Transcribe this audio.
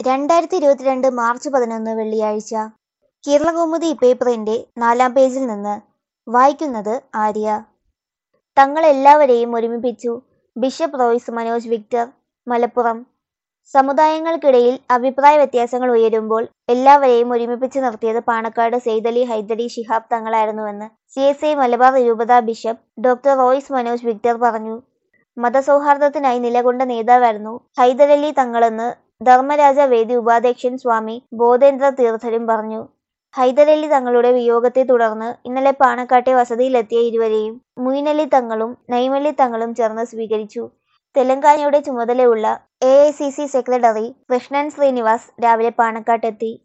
രണ്ടായിരത്തി ഇരുപത്തിരണ്ട് മാർച്ച് പതിനൊന്ന് വെള്ളിയാഴ്ച കേരളകൗമുദി പേപ്പറിന്റെ നാലാം പേജിൽ നിന്ന് വായിക്കുന്നത് ആര്യ തങ്ങളെല്ലാവരെയും ഒരുമിപ്പിച്ചു ബിഷപ്പ് റോയ്സ് മനോജ് വിക്ടർ മലപ്പുറം സമുദായങ്ങൾക്കിടയിൽ അഭിപ്രായ വ്യത്യാസങ്ങൾ ഉയരുമ്പോൾ എല്ലാവരെയും ഒരുമിപ്പിച്ച് നിർത്തിയത് പാണക്കാട് സെയ്തലി ഹൈദരി ശിഹാബ് തങ്ങളായിരുന്നുവെന്ന് സി എസ് ഐ മലബാർ രൂപതാ ബിഷപ്പ് ഡോക്ടർ റോയ്സ് മനോജ് വിക്ടർ പറഞ്ഞു മതസൗഹാർദ്ദത്തിനായി നിലകൊണ്ട നേതാവായിരുന്നു ഹൈദരലി തങ്ങളെന്ന് ധർമ്മരാജ വേദി ഉപാധ്യക്ഷൻ സ്വാമി ബോധേന്ദ്ര തീർത്ഥരും പറഞ്ഞു ഹൈദരലി തങ്ങളുടെ വിയോഗത്തെ തുടർന്ന് ഇന്നലെ പാണക്കാട്ടെ വസതിയിലെത്തിയ ഇരുവരെയും മുയിനലി തങ്ങളും നൈമലി തങ്ങളും ചേർന്ന് സ്വീകരിച്ചു തെലങ്കാനയുടെ ചുമതലയുള്ള A I C C secretary Krishnan Srinivas രാവിലെ പാണക്കാട്ടെത്തി